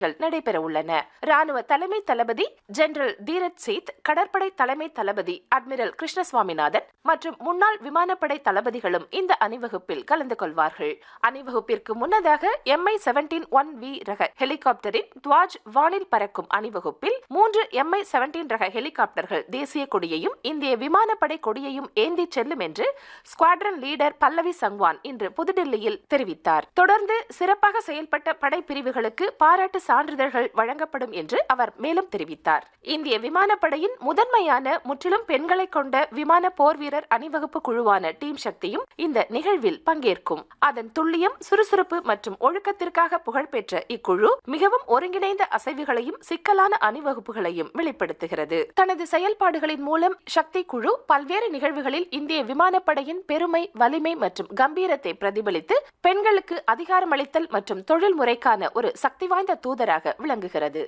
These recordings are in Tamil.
நடைபெற உள்ளன ராணுவ தலைமை தளபதி ஜெனரல் தீரத் சேத் கடற்படை தலைமை தளபதி அட்மிரல் கிருஷ்ணசுவாமிநாதன் மற்றும் முன்னாள் விமானப்படை தளபதிகளும் இந்த அணிவகுப்பில் கலந்து கொள்வார்கள் அணிவகுப்பிற்கு முன்னதாக எம்ஐ செவன்டீன் ஒன் வி ரக ஹெலிகாப்டரின் துவாஜ் வானில் பறக்கும் அணிவகுப்பில் மூன்று எம்ஐ செவன்டீன் ரக ஹெலிகாப்டர்கள் தேசிய கொடியையும் இந்திய விமானப்படை கொடியையும் ஏந்தி செல்லும் என்று ஸ்குவாட்ரன் லீடர் பல்லவி சங்வான் இன்று புதுடில்லியில் தெரிவித்தார் தொடர்ந்து சிறப்பாக செயல்பட்ட படைப்பிரிவுகளுக்கு பாராட்டு சான்றிதழ்கள் வழங்கப்படும் என்று அவர் மேலும் தெரிவித்தார் இந்திய விமானப்படையின் முதன்மையான முற்றிலும் பெண்களை கொண்ட விமான போர் வீரர் அணிவகுப்பு குழுவான டீம் சக்தியும் இந்த நிகழ்வில் பங்கேற்கும் அதன் துல்லியம் சுறுசுறுப்பு மற்றும் ஒழுக்கத்திற்காக புகழ்பெற்ற இக்குழு மிகவும் ஒருங்கிணைந்த அசைவுகளையும் சிக்கலான அணிவகுப்புகளையும் வெளிப்படுத்துகிறது தனது செயல்பாடுகளின் மூலம் சக்தி குழு பல்வேறு நிகழ்வுகளில் இந்திய விமானப்படையின் பெருமை வலிமை மற்றும் கம்பீரத்தை பிரதிபலித்து பெண்களுக்கு அதிகாரமளித்தல் மற்றும் தொழில் முறைக்கான ஒரு சக்தி வாய்ந்த தூதராக விளங்குகிறது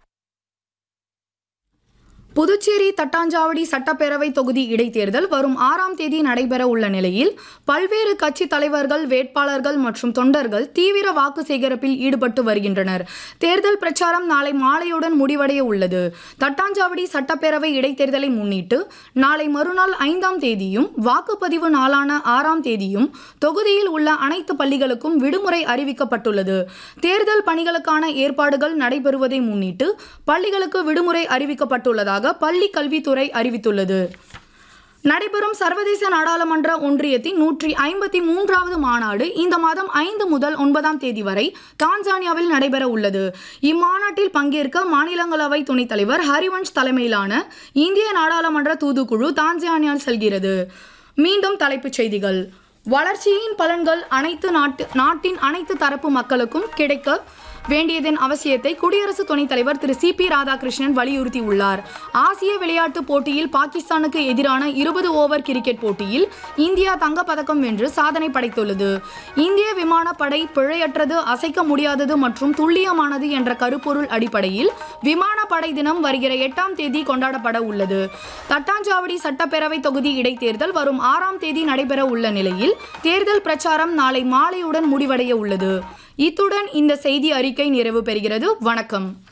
புதுச்சேரி தட்டாஞ்சாவடி சட்டப்பேரவை தொகுதி இடைத்தேர்தல் வரும் ஆறாம் தேதி நடைபெற உள்ள நிலையில் பல்வேறு கட்சி தலைவர்கள் வேட்பாளர்கள் மற்றும் தொண்டர்கள் தீவிர வாக்கு சேகரிப்பில் ஈடுபட்டு வருகின்றனர் தேர்தல் பிரச்சாரம் நாளை மாலையுடன் முடிவடைய உள்ளது தட்டாஞ்சாவடி சட்டப்பேரவை இடைத்தேர்தலை முன்னிட்டு நாளை மறுநாள் ஐந்தாம் தேதியும் வாக்குப்பதிவு நாளான ஆறாம் தேதியும் தொகுதியில் உள்ள அனைத்து பள்ளிகளுக்கும் விடுமுறை அறிவிக்கப்பட்டுள்ளது தேர்தல் பணிகளுக்கான ஏற்பாடுகள் நடைபெறுவதை முன்னிட்டு பள்ளிகளுக்கு விடுமுறை அறிவிக்கப்பட்டுள்ளதாக பள்ளி கல்வித்துறை அறிவித்துள்ளது நடைபெறும் சர்வதேச நாடாளுமன்ற ஒன்றியத்தின் நூற்றி ஐம்பத்தி மூன்றாவது மாநாடு இந்த மாதம் ஐந்து முதல் ஒன்பதாம் தேதி வரை தான்சானியாவில் நடைபெற உள்ளது இம்மாநாட்டில் பங்கேற்க மாநிலங்களவை துணைத் தலைவர் ஹரிவன்ஷ் தலைமையிலான இந்திய நாடாளுமன்ற தூதுக்குழு தான்சானியா செல்கிறது மீண்டும் தலைப்புச் செய்திகள் வளர்ச்சியின் பலன்கள் அனைத்து நாட்டு நாட்டின் அனைத்து தரப்பு மக்களுக்கும் கிடைக்க வேண்டியதன் அவசியத்தை குடியரசு துணைத் தலைவர் திரு சி பி ராதாகிருஷ்ணன் வலியுறுத்தியுள்ளார் ஆசிய விளையாட்டுப் போட்டியில் பாகிஸ்தானுக்கு எதிரான இருபது ஓவர் கிரிக்கெட் போட்டியில் இந்தியா தங்கப்பதக்கம் வென்று சாதனை படைத்துள்ளது இந்திய விமானப்படை பிழையற்றது அசைக்க முடியாதது மற்றும் துல்லியமானது என்ற கருப்பொருள் அடிப்படையில் விமானப்படை தினம் வருகிற எட்டாம் தேதி கொண்டாடப்பட உள்ளது தட்டாஞ்சாவடி சட்டப்பேரவை தொகுதி இடைத்தேர்தல் வரும் ஆறாம் தேதி நடைபெற உள்ள நிலையில் தேர்தல் பிரச்சாரம் நாளை மாலையுடன் முடிவடைய உள்ளது இத்துடன் இந்த செய்தி அறிக்கை நிறைவு பெறுகிறது வணக்கம்